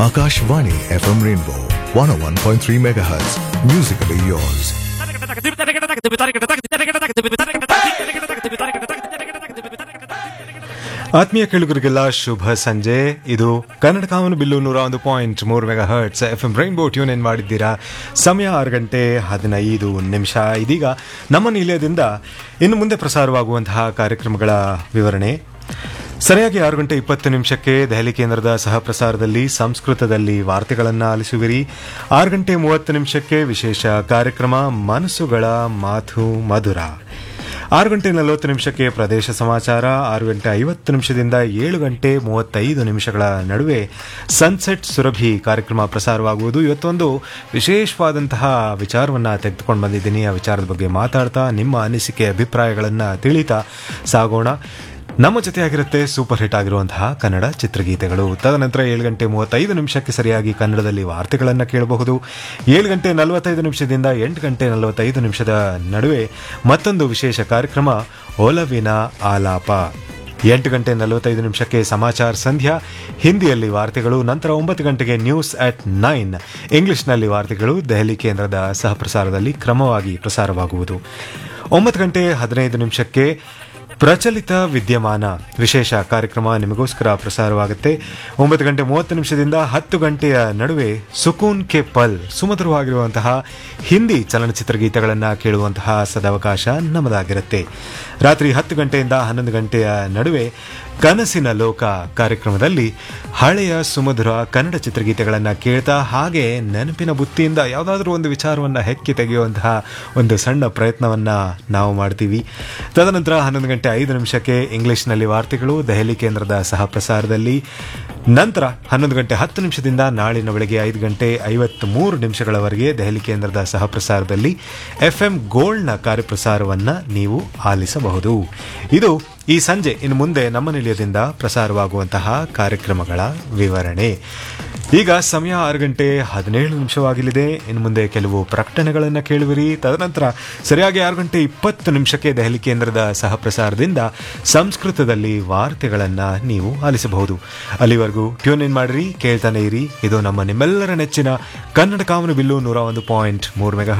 Akashvani FM Rainbow 101.3 MHz. Musically yours. ಆತ್ಮೀಯ ಕೇಳುಗರಿಗೆಲ್ಲ ಶುಭ ಸಂಜೆ ಇದು ಕನ್ನಡ ಕಾಮನು ಬಿಲ್ಲು ನೂರ ಒಂದು ಪಾಯಿಂಟ್ ಮೂರು megahertz F M rainbow tune ಏನ್ ಮಾಡಿದ್ದೀರಾ ಸಮಯ ಆರು ಗಂಟೆ ಹದಿನೈದು ನಿಮಿಷ ಇದೀಗ ನಮ್ಮ ನಿಲಯದಿಂದ ಇನ್ನು ಮುಂದೆ ಪ್ರಸಾರವಾಗುವಂತಹ ಕಾರ್ಯಕ್ರಮಗಳ ವಿವರಣೆ ಸರಿಯಾಗಿ ಆರು ಗಂಟೆ ಇಪ್ಪತ್ತು ನಿಮಿಷಕ್ಕೆ ದೆಹಲಿ ಕೇಂದ್ರದ ಸಹ ಪ್ರಸಾರದಲ್ಲಿ ಸಂಸ್ಕೃತದಲ್ಲಿ ವಾರ್ತೆಗಳನ್ನು ಆಲಿಸುವಿರಿ ಆರು ಗಂಟೆ ಮೂವತ್ತು ನಿಮಿಷಕ್ಕೆ ವಿಶೇಷ ಕಾರ್ಯಕ್ರಮ ಮನಸ್ಸುಗಳ ಮಾತು ಮಧುರ ಆರು ಗಂಟೆ ನಲವತ್ತು ನಿಮಿಷಕ್ಕೆ ಪ್ರದೇಶ ಸಮಾಚಾರ ಆರು ಗಂಟೆ ಐವತ್ತು ನಿಮಿಷದಿಂದ ಏಳು ಗಂಟೆ ಮೂವತ್ತೈದು ನಿಮಿಷಗಳ ನಡುವೆ ಸನ್ಸೆಟ್ ಸುರಭಿ ಕಾರ್ಯಕ್ರಮ ಪ್ರಸಾರವಾಗುವುದು ಇವತ್ತೊಂದು ವಿಶೇಷವಾದಂತಹ ವಿಚಾರವನ್ನು ತೆಗೆದುಕೊಂಡು ಬಂದಿದ್ದೀನಿ ಆ ವಿಚಾರದ ಬಗ್ಗೆ ಮಾತಾಡ್ತಾ ನಿಮ್ಮ ಅನಿಸಿಕೆ ಅಭಿಪ್ರಾಯಗಳನ್ನು ತಿಳಿತಾ ಸಾಗೋಣ ನಮ್ಮ ಜೊತೆಯಾಗಿರುತ್ತೆ ಸೂಪರ್ ಹಿಟ್ ಆಗಿರುವಂತಹ ಕನ್ನಡ ಚಿತ್ರಗೀತೆಗಳು ತದನಂತರ ಏಳು ಗಂಟೆ ಮೂವತ್ತೈದು ನಿಮಿಷಕ್ಕೆ ಸರಿಯಾಗಿ ಕನ್ನಡದಲ್ಲಿ ವಾರ್ತೆಗಳನ್ನು ಕೇಳಬಹುದು ಏಳು ಗಂಟೆ ನಲವತ್ತೈದು ನಿಮಿಷದಿಂದ ಎಂಟು ಗಂಟೆ ನಲವತ್ತೈದು ನಿಮಿಷದ ನಡುವೆ ಮತ್ತೊಂದು ವಿಶೇಷ ಕಾರ್ಯಕ್ರಮ ಒಲವಿನ ಆಲಾಪ ಎಂಟು ಗಂಟೆ ನಲವತ್ತೈದು ನಿಮಿಷಕ್ಕೆ ಸಮಾಚಾರ ಸಂಧ್ಯಾ ಹಿಂದಿಯಲ್ಲಿ ವಾರ್ತೆಗಳು ನಂತರ ಒಂಬತ್ತು ಗಂಟೆಗೆ ನ್ಯೂಸ್ ಅಟ್ ನೈನ್ ಇಂಗ್ಲಿಷ್ನಲ್ಲಿ ವಾರ್ತೆಗಳು ದೆಹಲಿ ಕೇಂದ್ರದ ಸಹಪ್ರಸಾರದಲ್ಲಿ ಕ್ರಮವಾಗಿ ಪ್ರಸಾರವಾಗುವುದು ಒಂಬತ್ತು ಗಂಟೆ ಹದಿನೈದು ನಿಮಿಷಕ್ಕೆ ಪ್ರಚಲಿತ ವಿದ್ಯಮಾನ ವಿಶೇಷ ಕಾರ್ಯಕ್ರಮ ನಿಮಗೋಸ್ಕರ ಪ್ರಸಾರವಾಗುತ್ತೆ ಒಂಬತ್ತು ಗಂಟೆ ಮೂವತ್ತು ನಿಮಿಷದಿಂದ ಹತ್ತು ಗಂಟೆಯ ನಡುವೆ ಸುಕೂನ್ ಕೆ ಪಲ್ ಸುಮಧುರವಾಗಿರುವಂತಹ ಹಿಂದಿ ಚಲನಚಿತ್ರ ಗೀತೆಗಳನ್ನು ಕೇಳುವಂತಹ ಸದಾವಕಾಶ ನಮ್ಮದಾಗಿರುತ್ತೆ ರಾತ್ರಿ ಹತ್ತು ಗಂಟೆಯಿಂದ ಹನ್ನೊಂದು ಗಂಟೆಯ ನಡುವೆ ಕನಸಿನ ಲೋಕ ಕಾರ್ಯಕ್ರಮದಲ್ಲಿ ಹಳೆಯ ಸುಮಧುರ ಕನ್ನಡ ಚಿತ್ರಗೀತೆಗಳನ್ನು ಕೇಳ್ತಾ ಹಾಗೆ ನೆನಪಿನ ಬುತ್ತಿಯಿಂದ ಯಾವುದಾದ್ರೂ ಒಂದು ವಿಚಾರವನ್ನು ಹೆಕ್ಕಿ ತೆಗೆಯುವಂತಹ ಒಂದು ಸಣ್ಣ ಪ್ರಯತ್ನವನ್ನು ನಾವು ಮಾಡ್ತೀವಿ ತದನಂತರ ಹನ್ನೊಂದು ಗಂಟೆ ಐದು ನಿಮಿಷಕ್ಕೆ ಇಂಗ್ಲಿಷ್ನಲ್ಲಿ ವಾರ್ತೆಗಳು ದೆಹಲಿ ಕೇಂದ್ರದ ಸಹ ಪ್ರಸಾರದಲ್ಲಿ ನಂತರ ಹನ್ನೊಂದು ಗಂಟೆ ಹತ್ತು ನಿಮಿಷದಿಂದ ನಾಳಿನ ಬೆಳಗ್ಗೆ ಐದು ಗಂಟೆ ಐವತ್ತ್ ಮೂರು ನಿಮಿಷಗಳವರೆಗೆ ದೆಹಲಿ ಕೇಂದ್ರದ ಸಹ ಪ್ರಸಾರದಲ್ಲಿ ಎಫ್ ಎಂ ಗೋಲ್ಡ್ನ ಕಾರ್ಯಪ್ರಸಾರವನ್ನು ನೀವು ಆಲಿಸಬಹುದು ಇದು ಈ ಸಂಜೆ ಇನ್ನು ಮುಂದೆ ನಮ್ಮ ನಿಲಯದಿಂದ ಪ್ರಸಾರವಾಗುವಂತಹ ಕಾರ್ಯಕ್ರಮಗಳ ವಿವರಣೆ ಈಗ ಸಮಯ ಆರು ಗಂಟೆ ಹದಿನೇಳು ನಿಮಿಷವಾಗಲಿದೆ ಇನ್ನು ಮುಂದೆ ಕೆಲವು ಪ್ರಕಟಣೆಗಳನ್ನು ಕೇಳುವಿರಿ ತದನಂತರ ಸರಿಯಾಗಿ ಆರು ಗಂಟೆ ಇಪ್ಪತ್ತು ನಿಮಿಷಕ್ಕೆ ದೆಹಲಿ ಕೇಂದ್ರದ ಸಹ ಪ್ರಸಾರದಿಂದ ಸಂಸ್ಕೃತದಲ್ಲಿ ವಾರ್ತೆಗಳನ್ನು ನೀವು ಆಲಿಸಬಹುದು ಅಲ್ಲಿವರೆಗೂ ಟ್ಯೂನ್ ಇನ್ ಮಾಡಿರಿ ಕೇಳ್ತಾನೆ ಇರಿ ಇದು ನಮ್ಮ ನಿಮ್ಮೆಲ್ಲರ ನೆಚ್ಚಿನ ಕನ್ನಡ ಕಾಮನು ಬಿಲ್ಲು ನೂರ ಒಂದು ಪಾಯಿಂಟ್ ಮೂರು ಮೆಗಾ